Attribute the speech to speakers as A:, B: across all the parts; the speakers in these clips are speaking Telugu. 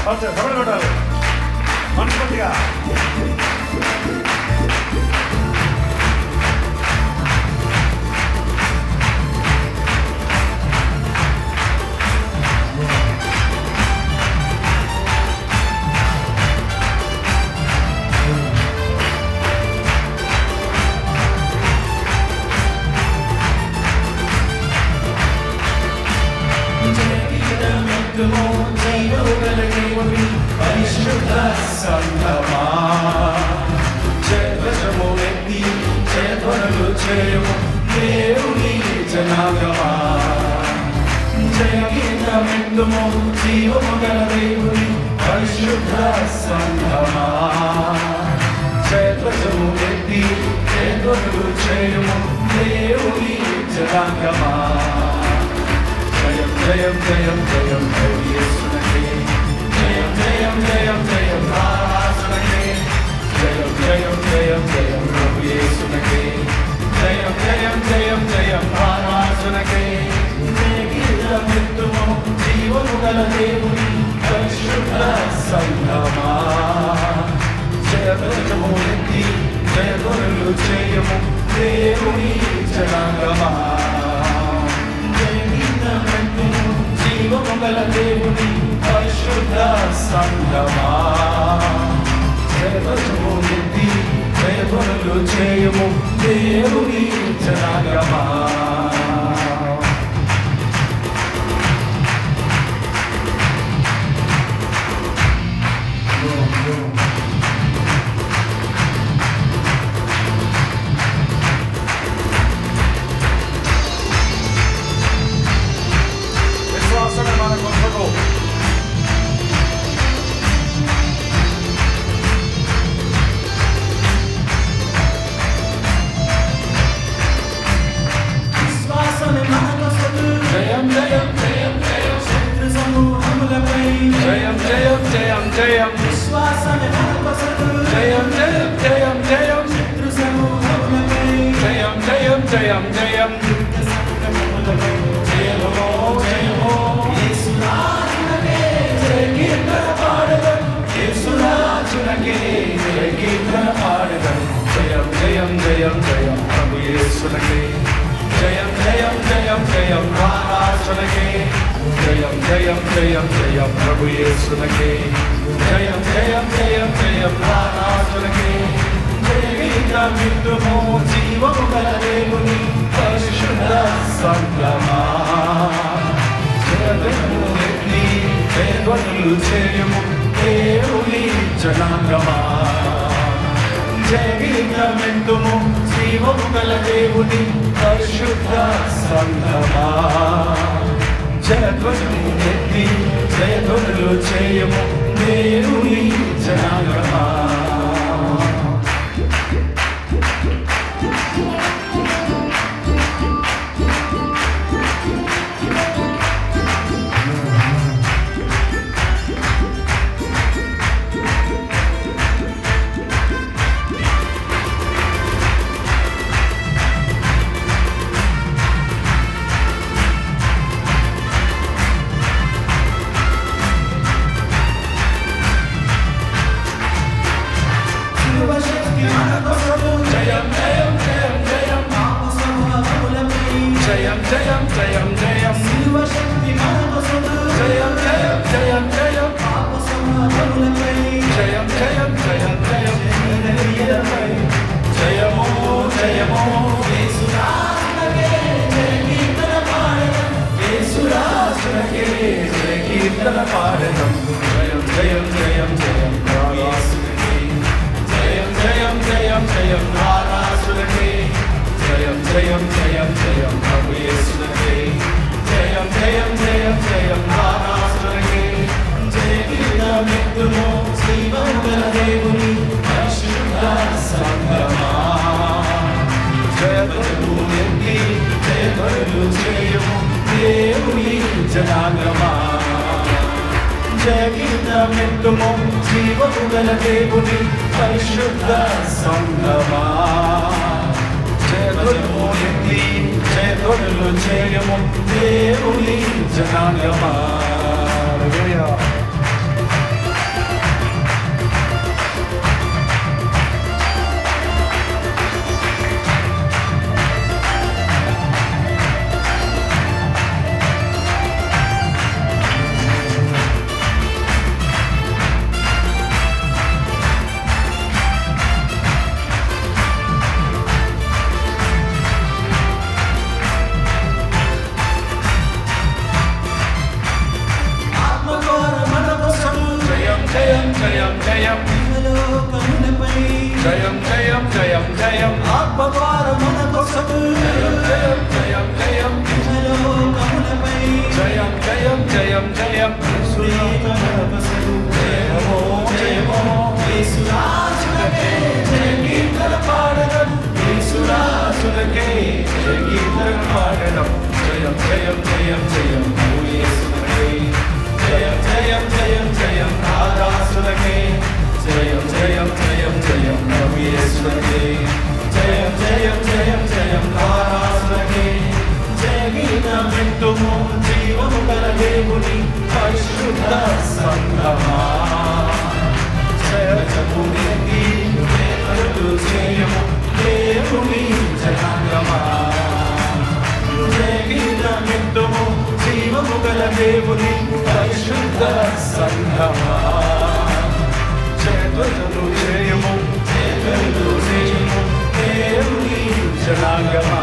A: ఫస్ట్ సభలు కొట్టాలి మనస్ఫూర్తిగా
B: పరిశుద్ధ సంగమా జయధ్వజము ఎత్తి జయధ్వనులు చేయము దేవుని జనాగమా జయ గీతమెందుము జీవము గల దేవుని పరిశుద్ధ సంగమా జయధ్వజము ఎత్తి జయధ్వనులు చేయము దేవుని జనాగమా జయం జయం జయం జయం యేసునకే జయం జయం జయం జయం రాసునకే జయం జయం జయం జయం ప్రభు యేసునకే జయం జయం జయం జయం రాసునకే జీవితము జీవము గల దేవుని పరిశుద్ధ సంగమా జయము ఎత్తి జయగొరలు చేయము దేవుని జనాంగమా జీవము గల దేవుని పరిశుద్ధ సంగమా జయము ఎత్తి జయగొరలు చేయము దేవుని జనాంగమా
A: విశ్వాసమే మన గొప్పకు
C: విశ్వాసమే మనకొసదు
B: జయం జయం జయం జయం
C: శత్రు సమూహములపై
B: జయం జయం జయం జయం
C: విశ్వాసమే మనకొసదు
B: జయం జయం జయం జయం
C: శత్రు సమూహములపై
B: జయం జయం జయం జయం
C: యుద్ధ సంగ్రహములపై
B: జయమో జయమో
C: యేసునాథునకే
B: జయ కీర్తన పాడదం యేసురాజునకే జయ కీర్తన పాడదం జయం జయం జయం జయం ప్రభు యేసునకే జయం జయం జయం జయం రారాజునకే జయం జయం జయం జయం ప్రభు యేసునకే జయం జయం జయం జయం రారాజునకే జయ గీత విద్యుమో జీవము గల దేవుని పరిశుద్ధ సంగమా జయము ఎత్తి జయధ్వనులు చేయము దేవుని జనాంగమా జయగీతమెందుము జీవము గల దేవుని పరిశుద్ధ సంగమా జయధ్వనులు ఎత్తి జయధ్వనులు చేయము దేవుని జనాంగమా
C: శిలువ శక్తి మనకొసదు
B: జయం జయం జయం జయం
C: పాప సమూహములపై
B: జయం జయం జయం జయం
C: శిలువ శక్తి మనకొసదు
B: జయం జయం జయం జయం
C: పాప సమూహములపై
B: జయం జయం జయం జయం
C: క్రియలపై
B: జయమో జయమో
C: యేసునాథునకే జయ కీర్తన పాడదం
B: యేసురాజునకే జయ కీర్తన పాడదం జయం జయం జయం జయం రారాసులకే జయం జయం జయం జయం రారాసులకే జయం జయం జయం జయం ప్రభు యేసులకే జయం జయం జయం జయం రారాసులకే జయ గీతమెత్తుము జీవము గల దేవుని పరిశుద్ధ సంగమా జయబలు ఎత్తి జయబలు చేయము దేవుని జనాగమా జయగీతమెత్తుము జీవము గల దేవుని పరిశుద్ధ సంగమా జయబలు ఎత్తి జయబలు చేయము దేవుని జనాగమా
A: హల్లెలూయా
B: జయం
C: ఆత్మద్వార మన కొసగు
B: జయం జయం జయం జయం
C: ఇహలోకములపై
B: జయం జయం జయం జయం
C: సునీత నరపసగు
B: జయమో జయమో
C: యేసురాజులకే జయ కీర్తన పాడగం
B: యేసురాజులకే జయ గీతం పాడడం జయం జయం జయం జయం ఓ యేసులకే జయం జయం జయం జయం రారాసులకే జయం జయం జయం జయం ప్రభు యేసులకే జయం జయం జయం జయం రారాసులకే జయ గీతం వింటుము జీవము గల దేవుని పరిశుద్ధ సంగమా జయమునిది వేదనలు చేయము దేవుని జనాంగమా జయగీతమిత్తుము జీవము గల దేవుని పరిశుద్ధ సంఘమా జయధ్వజలు చేయము జయధ్వజలు చేయము దేవుని జనాంగమా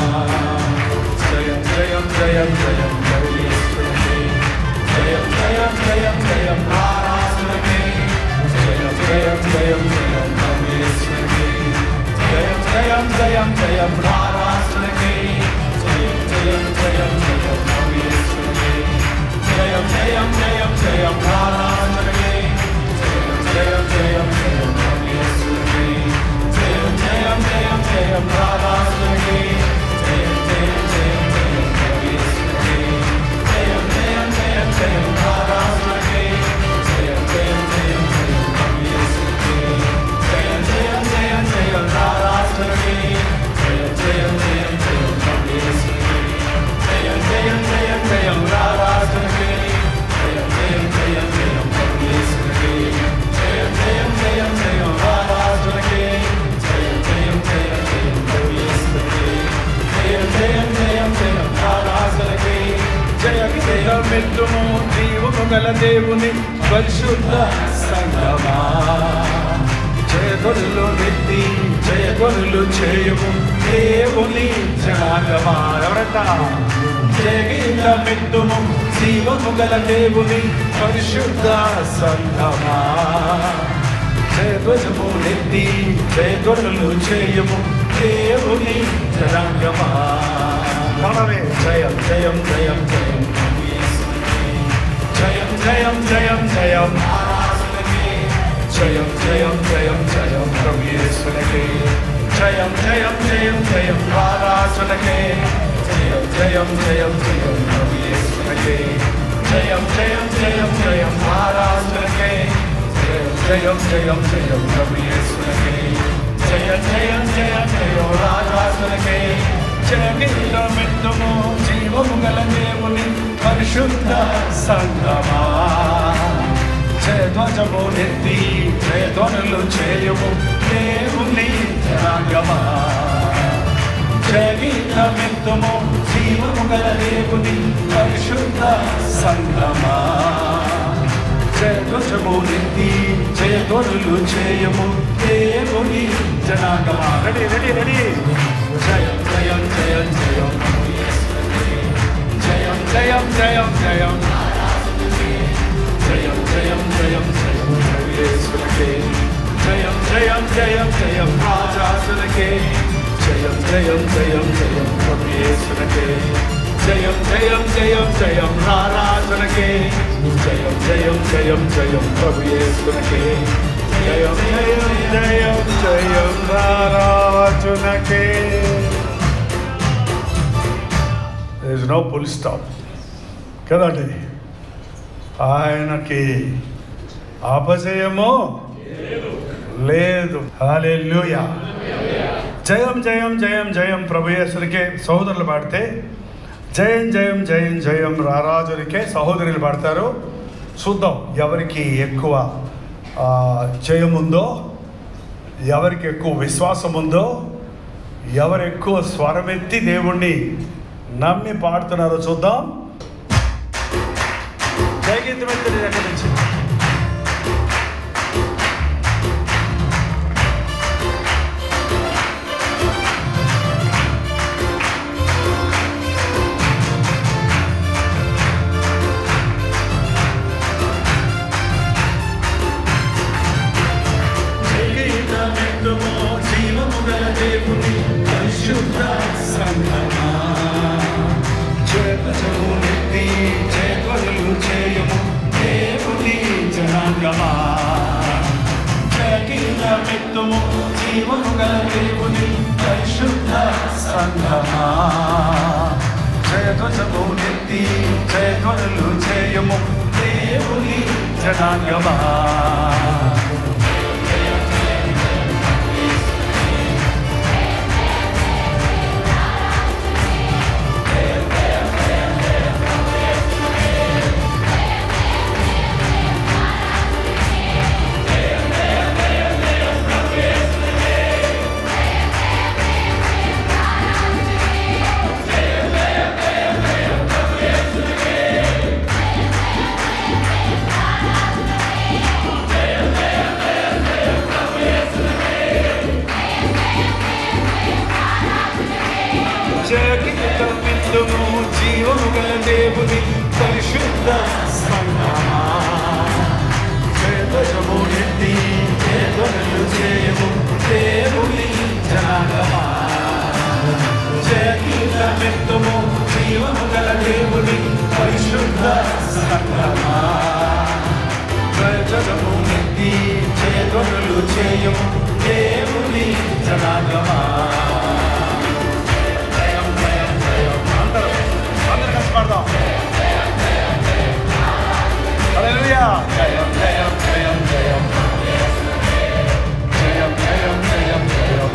B: జయం జయం జయం జయం జయం జయం జయం జయం జయం ఆరాధనకే జయం జయం జయం జయం నమేశ్వరకే జయం జయం జయం జయం ఆరాధనకే జయం జయం జయం జయం నమేశ్వరకే జయం జయం జయం జయం ఆరాధనకే జయం జయం జయం జయం నమేశ్వరకే జయం జయం జయం జయం ఆరాధనకే జయం జయం జయం జయం నమేశ్వరకే జయం జయం జయం జయం ఆరాధనకే జయం జయం జయం జయం నమేశ్వరకే జయం జయం జయం జయం ఆరాధనకే జయం జయం జయం జయం నమేశ్వరకే జయం జయం జయం జయం ఆరాధనకే జయం జయం జయం జయం నమేశ్వరకే జయం జయం జయం జయం ఆరాధనకే జయం జయం జయం జయం నమేశ్వరకే జయం జయం జయం జయం ఆరాధనకే జయ జయమెత్తుము జీవము గల దేవుని పరిశుద్ధ సంగమా జయగొరులు నెత్తి జయగొరులు చేయము దేవుని జనాగమా ఎవరంట జయగీతమెత్తుము జీవము గల దేవుని పరిశుద్ధ సంగమా జయధ్వజము నెత్తి జయగొరులు చేయము దేవుని జనాంగమా మనమే జయం జయం జయం జయం జయం జయం జయం జయం జయం జయం జయం జయం ప్రభు యేసునకే జయం జయం జయం జయం ఆరాధనకే జయం జయం జయం జయం ప్రభు యేసునకే జయం జయం జయం జయం ఆరాధనకే జయం జయం జయం జయం ప్రభు యేసునకే జయం జయం జయం జయం ఆరాధనకే జయమిత్తము జీవము గల దేవుని పరిశుద్ధ సంగమా జయధ్వజము నెత్తి జయధ్వనులు చేయము దేవుని జనాంగమా జయగీతమిత్తము జీవము గల దేవుని పరిశుద్ధ సంగమా జయధ్వజము నెత్తి జయధ్వనులు చేయము దేవుని జనాంగమా రెడీ రెడీ రెడీ జయం జయం జయం జయం జయం జయం జయం జయం జయం జయం జయం జయం యేసులకే జయం జయం జయం జయం రాజాసులకే జయం జయం జయం జయం ప్రభు యేసులకే జయం జయం జయం జయం రారాజులకే జయం జయం జయం జయం ప్రభు యేసులకే జయం జయం జయం జయం రారాజులకే
A: There is no full stop. కదండి ఆయనకి అపజయము లేదు హల్లెలూయా జయం జయం జయం జయం ప్రభుయేశ్వరికే సహోదరులు పాడితే జయం జయం జయం జయం రారాజులకే సహోదరులు పాడతారు చూద్దాం ఎవరికి ఎక్కువ ఆ, జయం ఉందో ఎవరికి ఎక్కువ విశ్వాసం ఉందో ఎవరు ఎక్కువ స్వరమెత్తి దేవుణ్ణి నమ్మి పాడుతున్నారో చూద్దాం జయగీతం ఎత్తిన దగ్గర నుంచి
B: జీవము గల జనాంగమా జయకీర్తనమిత్తుము జీవము గల దేవుని పరిశుద్ధ సంఘమా జయధ్వజము నెత్తి జయధ్వనులు చేయము దేవుని జనాంగమా జయకీర్తనమిత్తుము జీవము గల దేవుని పరిశుద్ధ సంఘమా జయధ్వజము నెత్తి జయధ్వనులు చేయము దేవుని జనాంగమా జయకీర్తనమిత్తుము జీవము గల దేవుని పరిశుద్ధ సంఘమా జయధ్వజము నెత్తి జయధ్వనులు చేయము దేవుని జనాంగమా జయం జయం జయం అందరూ అందరూ కలిసి పాడదాం హల్లెలూయా జయం జయం జయం జయం జయం జయం జయం జయం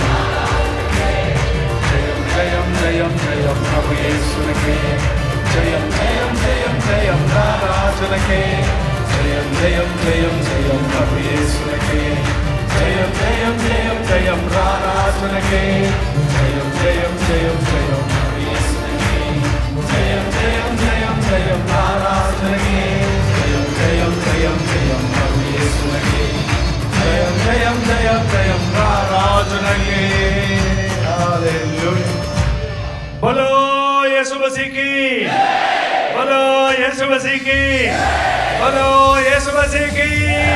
B: జయం జయం జయం ప్రభు యేసునికే జయం జయం జయం జయం రారాజునకే జయం జయం జయం జయం ప్రభు యేసునికే జయం జయం జయం జయం రారాజునకే జయం జయం జయం జయం ప్రభు యేసునికే జయం జయం జయం జయం రారాజునకే జయం జయం జయం జయం ప్రభు యేసునికే జయం జయం జయం జయం రారాజునకే హల్లెలూయా
A: बोलो यीशु मसीह की बोलो यीशु मसीह की बोलो यीशु मसीह की